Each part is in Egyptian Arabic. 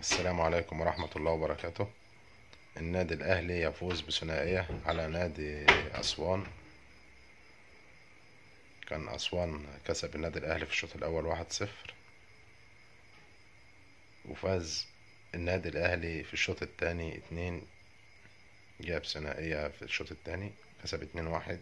السلام عليكم ورحمة الله وبركاته النادي الأهلي يفوز بثنائية على نادي أسوان كان أسوان كسب النادي الأهلي في الشوط الأول واحد صفر وفاز النادي الأهلي في الشوط التاني اتنين جاب ثنائية في الشوط التاني كسب اتنين واحد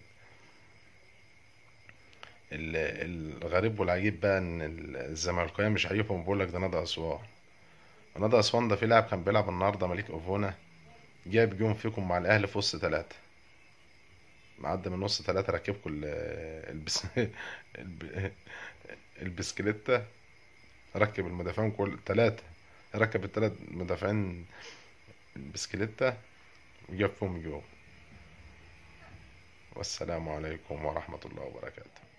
ال- الغريب والعجيب بقى ان الزمالكاويه مش عاجبهم بيقول لك ده نادي اسوان نادي اسوان ده في لاعب كان بيلعب النهارده مليك اوفونا جاب جون فيكم مع الاهلي في وسط ثلاثة معدي من وسط ثلاثة ركبكم ال- البس الب- البسكليتة ركب المدافعين كل ثلاثة ركب الثلاث مدافعين البسكليتة وجاب فيهم جون والسلام عليكم ورحمة الله وبركاته